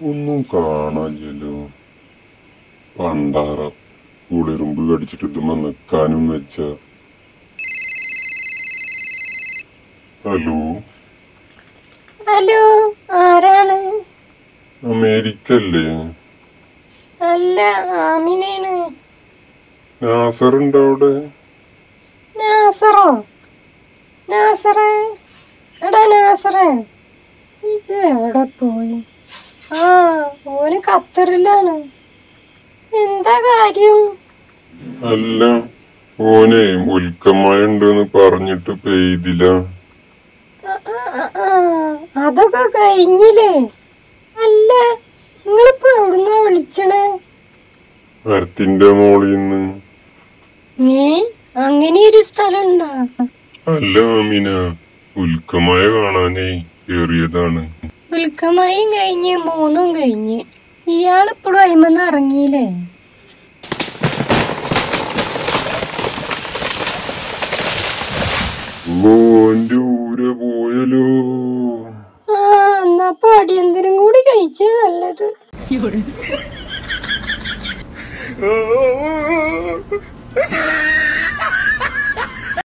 ഒന്നും കാണാനില്ലല്ലോ പണ്ടാറ കുളിറുമ്പ് കടിച്ചിട്ട് ഇതുമ്മ നിക്കാനും വെച്ച ഹലോ ഹലോ ആരാണ് അമേരിക്കല്ലേ അല്ല ആമിനയാണ് നാസറുണ്ടോ അവിടെ നാസറോ നാസറേ എടാ നാസറേ ഇത് എവിടെ പോയി ആ ഓന് ഖത്തറിലാണ് എന്താ കാര്യം അല്ല ഓനെ ഉൽക്കമായ ഉണ്ടെന്ന് പറഞ്ഞിട്ട് പെയ്തില്ല ആ, ആ, ആ, ആ, അതൊക്കെ കഴിഞ്ഞില്ലേ അല്ല നിങ്ങളിപ്പോ എവിടുന്നാ വിളിച്ചണേ മരത്തിന്റെ മോളിന്ന് ഏ അങ്ങനെ ഒരു സ്ഥലമുണ്ടോ അല്ല അമീന ഉൽക്കമായ കാണാനേ കേറിയതാണ് ഉൽക്കമയും കഴിഞ്ഞ് മൂന്നും കഴിഞ്ഞ് ഇയാളിപ്പോഴും അയിമെന്ന് ഇറങ്ങിയില്ലേ ഓന്റെ ഊര പോയല്ലോ ആ എന്നാ പടിയന്തരം കൂടി കഴിച്ച നല്ലത് ആ